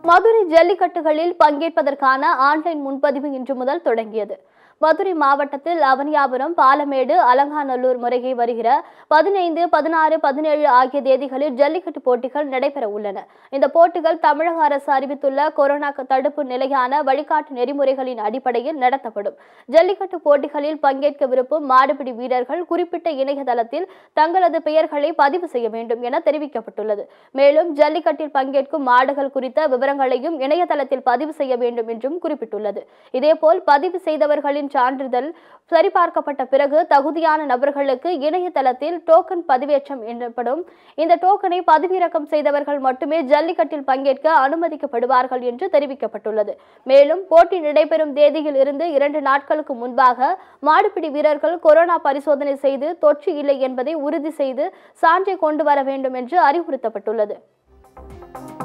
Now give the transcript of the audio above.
மதுரை ஜல்லிக்கட்டுகளில் பங்கேற்பதற்கான ஆன்லைன் முன்பதிவு இன்று முதல் தொடங்கியது மதுரை மாவட்டத்தில் அவனியாபுரம் பாலமேடு அலங்காநல்லூர் முறையே வருகிற பதினைந்து பதினாறு பதினேழு ஆகிய தேதிகளில் ஜல்லிக்கட்டு போட்டிகள் நடைபெற உள்ளன இந்த போட்டிகள் தமிழக அரசு அறிவித்துள்ள கொரோனா தடுப்பு நிலையான வழிகாட்டு நெறிமுறைகளின் அடிப்படையில் நடத்தப்படும் ஜல்லிக்கட்டு போட்டிகளில் பங்கேற்க விரும்பும் மாடுபிடி வீரர்கள் குறிப்பிட்ட இணையதளத்தில் தங்களது பெயர்களை பதிவு செய்ய வேண்டும் என தெரிவிக்கப்பட்டுள்ளது மேலும் ஜல்லிக்கட்டில் பங்கேற்கும் மாடுகள் குறித்த விவரங்களையும் இணையதளத்தில் பதிவு செய்ய வேண்டும் என்றும் குறிப்பிட்டுள்ளது இதேபோல் பதிவு செய்தவர்களின் சான்றிதழ் சரிபார்க்கப்பட்ட பிறகு தகுதியான நபர்களுக்கு இணையதளத்தில் டோக்கன் பதிவேற்றம் எனப்படும் இந்த டோக்கனை பதிவிறக்கம் செய்தவர்கள் மட்டுமே ஜல்லிக்கட்டில் பங்கேற்க அனுமதிக்கப்படுவார்கள் என்று தெரிவிக்கப்பட்டுள்ளது மேலும் போட்டி நடைபெறும் தேதியில் இருந்து இரண்டு நாட்களுக்கு முன்பாக மாடுபிடி வீரர்கள் கொரோனா பரிசோதனை செய்து தொற்று இல்லை என்பதை உறுதி செய்து சான்றை கொண்டு வர வேண்டும் என்று அறிவுறுத்தப்பட்டுள்ளது